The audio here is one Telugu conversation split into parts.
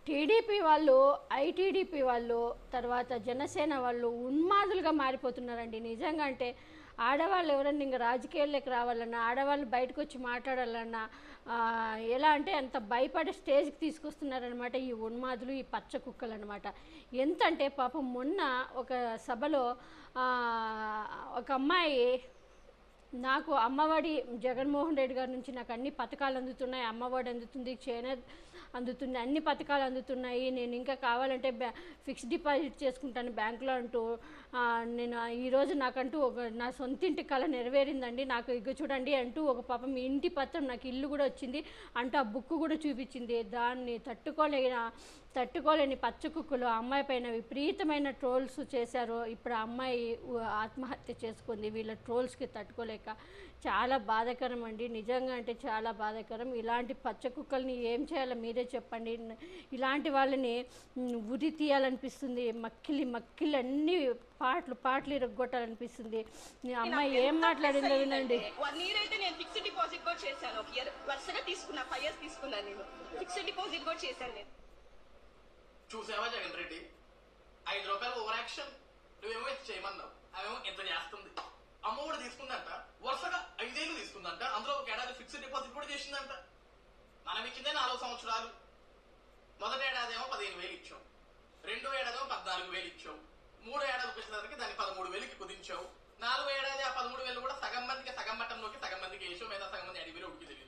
టీడీపీ వాళ్ళు ఐటీడీపీ వాళ్ళు తర్వాత జనసేన వాళ్ళు ఉన్మాదులుగా మారిపోతున్నారండి నిజంగా అంటే ఆడవాళ్ళు ఎవరన్నా ఇంకా రాజకీయాల్లోకి రావాలన్నా ఆడవాళ్ళు బయటకు వచ్చి మాట్లాడాలన్నా ఆ, ఎలా అంటే అంత భయపడే స్టేజ్కి తీసుకొస్తున్నారనమాట ఈ ఉన్మాదులు ఈ పచ్చ కుక్కలు అనమాట ఎంత అంటే పాపం మొన్న ఒక సభలో ఆ, ఒక అమ్మాయి నాకు అమ్మఒడి జగన్మోహన్ రెడ్డి గారి నుంచి నాకు అన్ని పథకాలు అందుతున్నాయి అమ్మఒడి అందుతుంది చేనేత అందుతుంది అన్ని పథకాలు అందుతున్నాయి నేను ఇంకా కావాలంటే బ్యా ఫిక్స్డ్ డిపాజిట్ చేసుకుంటాను బ్యాంకులో అంటూ ఆ, నేను ఈరోజు నాకంటూ ఒక నా సొంత ఇంటి కళ నెరవేరిందండి నాకు ఇక చూడండి అంటూ ఒక పాపం ఇంటి పత్రం నాకు ఇల్లు కూడా వచ్చింది అంటూ ఆ బుక్ కూడా చూపించింది దాన్ని తట్టుకోలేన తట్టుకోలేని పచ్చ కుక్కలు ఆ అమ్మాయి పైన విపరీతమైన ట్రోల్స్ చేశారు ఇప్పుడు ఆ అమ్మాయి ఉ- ఆత్మహత్య చేసుకుంది వీళ్ళ ట్రోల్స్కి తట్టుకోలేక చాలా బాధాకరం అండి నిజంగా అంటే చాలా బాధాకరం ఇలాంటి పచ్చ కుక్కల్ని ఏం చేయాలో మీరే చెప్పండి న- ఇలాంటి వాళ్ళని మ్, ఉరి తీయాలనిపిస్తుంది మక్కిలి మక్కిలి అన్ని పాటలు పాటలు ఇరగొట్టాలనిపిస్తుంది ఈ అమ్మాయి ఏం మాట్లాడిందో వినండి వన్ ఇయర్ అయితే నేను ఫిక్స్డ్ డిపాజిట్ కూడా చేశాను ఒక ఇయర్ వరుసగా తీసుకున్నా ఫైవ్ ఇయర్స్ తీసుకున్నాను నేను ఫిక్స్డ్ డిపాజిట్ కూడా చేశాను నేను చూసావా జగన్ రెడ్డి ఐదు రూపాయలు ఓవర్ యాక్షన్ నువ్వేమో ఇది చేయమన్నావు అవేమో ఇంత చేస్తుంది అమ్మ కూడా తీసుకుందంట వరుసగా ఐదేళ్ళు తీసుకుందంట అందులో ఒక ఏడాది ఫిక్స్డ్ డిపాజిట్ కూడా చేసిందంట మనం ఇచ్చిందే నాలుగు సంవత్సరాలు మొదటి ఏడాది ఏమో పదిహేను వేలు ఇచ్చాం రెండో ఏడాది ఏమో పద్నాలుగు వేలు ఇచ్చాం మూడో ఏడాది వచ్చేసరికి దాన్ని పదమూడు వేలకి కుదించావు నాలుగో ఏడాది ఆ పదమూడు వేలు కూడా సగం మందికి సగం మట్టంలోకి సగం మందికి వేసావు మీద సగం మంది అడిగిరి ఉడికి తెలియదు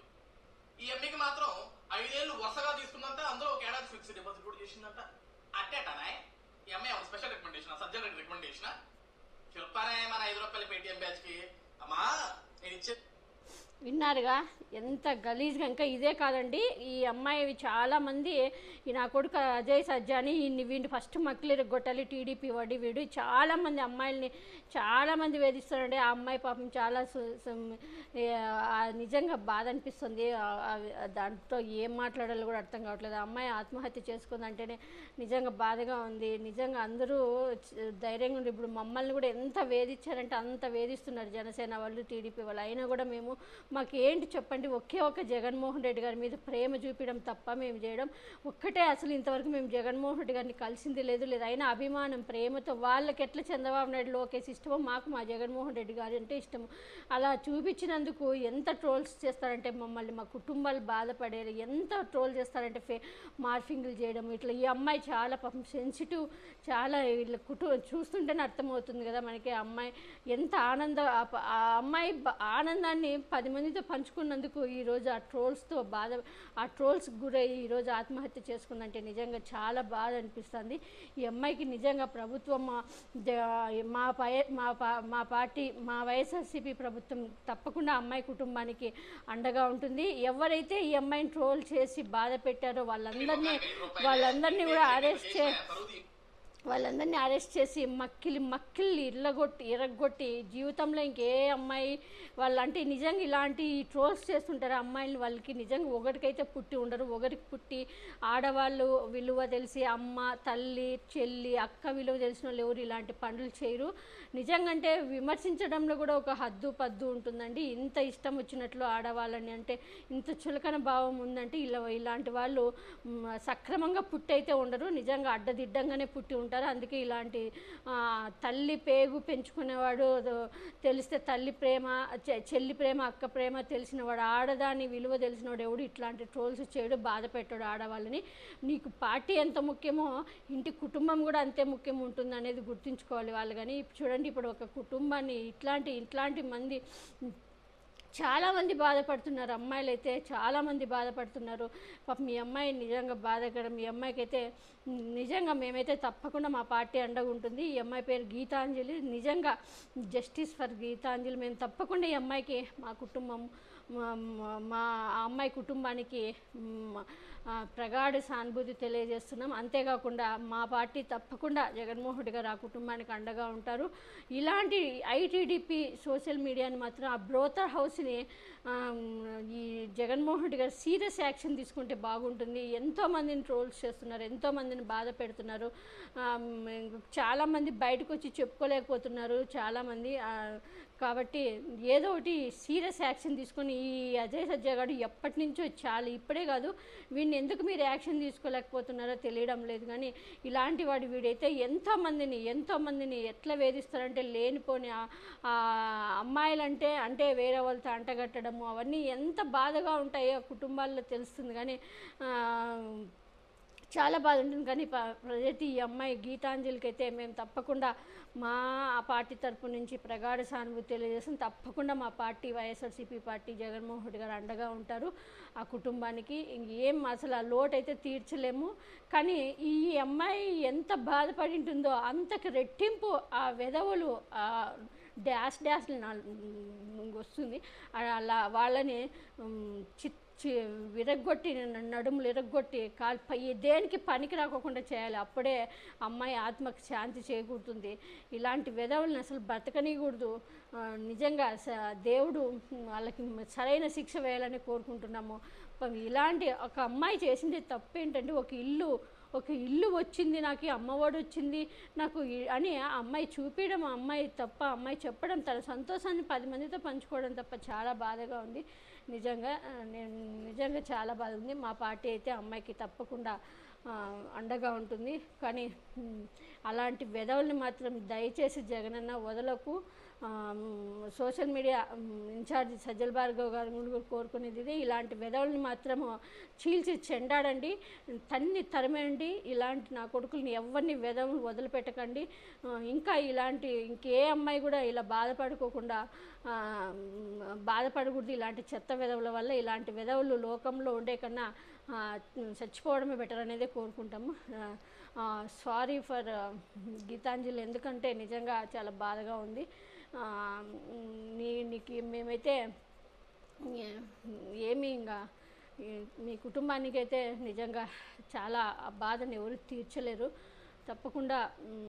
ఈ ఎంపీకి మాత్రం ఐదేళ్లు వరుసగా తీసుకుందంట అందులో ఒక ఏడాది ఫిక్స్డ్ డిపాజిట్ కూడా చేసిందంట అట్టేటానా ఈ అమ్మాయి ఏమన్నా special recommendation Sajjala Reddy recommendation చెప్పానే మన ఐదు రూపాయల పేటిఎం బ్యాచ్ కి అమ్మా నేను ఇచ్చే విన్నారుగా ఎంత గలీజ్గా ఇంకా ఇదే కాదండి ఈ అమ్మాయి చాలా మంది ఈ నా కొడుకు అజయ్ సజ్జాని ఈయన్ని వీడిని ఫస్ట్ మక్కిలి గొట్టాలి టీడీపీ వాడి వీడు చాలా మంది అమ్మాయిల్ని చాలా మంది వేధిస్తారండి ఆ అమ్మాయి పాపం చాలా సు- సు- ఏ, ఆ నిజంగా బాధ అనిపిస్తుంది ఆ- ఆ- దాంతో ఏం మాట్లాడాలో కూడా అర్థం కావట్లేదు ఆ అమ్మాయి ఆత్మహత్య చేసుకుందంటేనే నిజంగా బాధగా ఉంది నిజంగా అందరూ చ- ధైర్యంగా ఉండి ఇప్పుడు మమ్మల్ని కూడా ఎంత వేధించారంటే అంత వేధిస్తున్నారు జనసేన వాళ్ళు టీడీపీ వాళ్ళు అయినా కూడా మేము మాకు ఏంటి చెప్పండి ఒకే ఒక జగన్మోహన్ రెడ్డి గారి మీద ప్రేమ చూపించడం తప్ప మేము చేయడం ఒక్కటే అసలు ఇంతవరకు మేము జగన్మోహన్ రెడ్డి గారిని కలిసింది లేదు లేదు అయినా అభిమానం ప్రేమతో వాళ్ళకి ఎట్లా చంద్రబాబు నాయుడు లోకేష్ ఇష్టమో మాకు మా జగన్మోహన్ రెడ్డి గారు అంటే ఇష్టము అలా చూపించినందుకు ఎంత ట్రోల్స్ చేస్తారంటే మమ్మల్ని మా కుటుంబాలు బాధపడేది ఎంత ట్రోల్ చేస్తారంటే ఫే మార్ఫింగ్లు చేయడం ఇట్లా ఈ అమ్మాయి చాలా పాపం సెన్సిటివ్ చాలా వీళ్ళ కుటు చూస్తుంటేనే అర్థమవుతుంది కదా మనకి ఆ అమ్మాయి ఎంత ఆనంద ఆ ప- ఆ అమ్మాయి బ- ఆనందాన్ని పది మందితో పంచుకున్నందుకు ఈరోజు ఆ ట్రోల్స్తో బాధ ఆ ట్రోల్స్ గురై ఈరోజు ఆత్మహత్య చేసుకుందంటే నిజంగా చాలా బాధ అనిపిస్తుంది ఈ అమ్మాయికి నిజంగా ప్రభుత్వం మా జ- మా పై మా పా- మా పార్టీ మా వైఎస్ఆర్సీపీ ప్రభుత్వం తప్పకుండా అమ్మాయి కుటుంబానికి అండగా ఉంటుంది ఎవరైతే ఈ అమ్మాయిని ట్రోల్ చేసి బాధ పెట్టారో వాళ్ళందరినీ వాళ్ళందరినీ కూడా అరెస్ట్ చే వాళ్ళందరినీ అరెస్ట్ చేసి మక్కిలి మక్కిలి ఇర్లగొట్టి ఇరగొట్టి జీవితంలో ఇంకే అమ్మాయి వాళ్ళంటే నిజంగా ఇలాంటి ట్రోల్స్ చేస్తుంటారు అమ్మాయిలు వాళ్ళకి నిజంగా ఒకరికైతే పుట్టి ఉండరు ఒకరికి పుట్టి ఆడవాళ్ళు విలువ తెలిసి అమ్మ తల్లి చెల్లి అక్క విలువ తెలిసిన వాళ్ళు ఎవరు ఇలాంటి పనులు చేయరు నిజంగా అంటే విమర్శించడంలో కూడా ఒక హద్దు పద్దు ఉంటుందండి ఇంత ఇష్టం వచ్చినట్లు ఆడవాళ్ళని అంటే ఇంత చులకన భావం ఉందంటే ఇలా ఇలాంటి వాళ్ళు మ్, సక్రమంగా పుట్టి అయితే ఉండరు నిజంగా అడ్డదిడ్డంగానే పుట్టి ఉంటారు అందుకే ఇలాంటి ఆ, తల్లి పేగు పెంచుకునేవాడు దో- తెలిస్తే తల్లి ప్రేమ చె- చెల్లి ప్రేమ అక్క ప్రేమ తెలిసినవాడు ఆడదాని విలువ తెలిసినవాడు ఎవడు ఇట్లాంటి ట్రోల్స్ చేయడు బాధ పెట్టాడు ఆడవాళ్ళని నీకు పార్టీ ఎంత ముఖ్యమో ఇంటి కుటుంబం కూడా అంతే ముఖ్యం ఉంటుంది అనేది గుర్తుంచుకోవాలి వాళ్ళు కానీ ఇప్పుడు చూడండి ఇప్పుడు ఒక కుటుంబాన్ని ఇట్లాంటి ఇట్లాంటి మంది చాలామంది బాధపడుతున్నారు అమ్మాయిలు అయితే చాలామంది బాధపడుతున్నారు పాపం మీ అమ్మాయి నిజంగా బాధకరం మీ అమ్మాయికి అయితే నిజంగా మేమైతే తప్పకుండా మా పార్టీ అండగా ఉంటుంది ఈ అమ్మాయి పేరు గీతాంజలి నిజంగా జస్టిస్ ఫర్ గీతాంజలి మేము తప్పకుండా ఈ అమ్మాయికి మా కుటుంబం మా మా- మా ఆ అమ్మాయి కుటుంబానికి మ్, ఆ, ప్రగాఢ సానుభూతి తెలియజేస్తున్నాం అంతేకాకుండా మా పార్టీ తప్పకుండా జగన్మోహన్ రెడ్డి గారు ఆ కుటుంబానికి అండగా ఉంటారు ఇలాంటి ఐటీడీపీ సోషల్ మీడియాని మాత్రం ఆ బ్రోతర్ హౌస్ని ఆ, ఈ జగన్మోహన్ రెడ్డి గారు సీరియస్ యాక్షన్ తీసుకుంటే బాగుంటుంది ఎంతోమందిని ట్రోల్స్ చేస్తున్నారు ఎంతోమందిని బాధ పెడుతున్నారు ఆ, మ్, చాలామంది బయటకు వచ్చి చెప్పుకోలేకపోతున్నారు చాలామంది ఆ, కాబట్టి ఏదో ఒకటి సీరియస్ యాక్షన్ తీసుకొని ఈ అజయ్ సజ్జా గారు ఎప్పటి నుంచో చాలా ఇప్పుడే కాదు వీడిని ఎందుకు మీరు యాక్షన్ తీసుకోలేకపోతున్నారో తెలియడం లేదు కానీ ఇలాంటి వాడు వీడైతే ఎంతోమందిని ఎంతోమందిని ఎట్లా వేధిస్తారంటే లేనిపోని ఆ- ఆ అమ్మాయిలంటే అంటే వేరే వాళ్ళతో అంటగట్టడము అవన్నీ ఎంత బాధగా ఉంటాయో కుటుంబాల్లో తెలుస్తుంది కానీ ఆ, చాలా బాధ ఉంటుంది కానీ ప- ప్రజెంట్ ఈ అమ్మాయి గీతాంజలికి అయితే మేము తప్పకుండా మా ఆ పార్టీ తరపు నుంచి ప్రగాఢ సానుభూతి తెలియజేస్తాం తప్పకుండా మా party YSRCP party Jaganmohan Reddy గారు అండగా ఉంటారు ఆ కుటుంబానికి ఏం అసలు ఆ లోటు అయితే తీర్చలేము కానీ ఈ అమ్మాయి ఎంత బాధపడి ఉంటుందో అంతకు రెట్టింపు ఆ వెధవలు ఆ డాష్ డాష్ వస్తుంది అలా వాళ్ళని ఉమ్, చిత్ చి విరగ్గొట్టి న- నడుములు విరగ్గొట్టి కాలు పై దేనికి పనికి రాకోకుండా చేయాలి అప్పుడే అమ్మాయి ఆత్మకు శాంతి చేకూరుతుంది ఇలాంటి విధవులను అసలు బ్రతకనీయకూడదు ఆ, నిజంగా స- దేవుడు వాళ్ళకి సరైన శిక్ష వేయాలని కోరుకుంటున్నాము ప- ఇలాంటి ఒక అమ్మాయి చేసింది తప్పు ఏంటంటే ఒక ఇల్లు ఒక ఇల్లు వచ్చింది నాకు ఈ అమ్మఒడి వచ్చింది నాకు ఈ- అని ఆ అమ్మాయి చూపించడం ఆ అమ్మాయి తప్ప ఆ అమ్మాయి చెప్పడం తన సంతోషాన్ని పది మందితో పంచుకోవడం తప్ప చాలా బాధగా ఉంది నిజంగా ఆ, నేను నిజంగా చాలా బాధ ఉంది మా పార్టీ అయితే అమ్మాయికి తప్పకుండా ఆ, అండగా ఉంటుంది కానీ ఉమ్, అలాంటి వెధవల్ని మాత్రం దయచేసి జగనన్న వదలకు ఆ, um, social media um, incharge Sajjala Bhargav గారు కూడా కోరుకునేది ఇదే ఇలాంటి వెధవల్ని మాత్రము చీల్చి చెండాడండి తన్ని తరిమేయండి ఇలాంటి నా కొడుకుల్ని ఎవరిని వెధవులు వదిలిపెట్టకండి ఆ, ఇంకా ఇలాంటి ఇంకే అమ్మాయి కూడా ఇలా బాధపడుకోకుండా ఆ, ఉమ్, బాధపడకూడదు ఇలాంటి చెత్త వెధవుల వల్ల ఇలాంటి వెధవులు లోకంలో ఉండే కన్నా ఆ, చచ్చిపోవడమే బెటర్ అనేది కోరుకుంటాము సారీ ఫర్ గీతాంజలి ఎందుకంటే నిజంగా చాలా బాధగా ఉంది ఆ, నీ నీకు మేమైతే ఏ- ఏమీ ఇంకా ఈ- మీ కుటుంబానికైతే నిజంగా చాలా ఆ బాధను ఎవరు తీర్చలేరు తప్పకుండా మ్,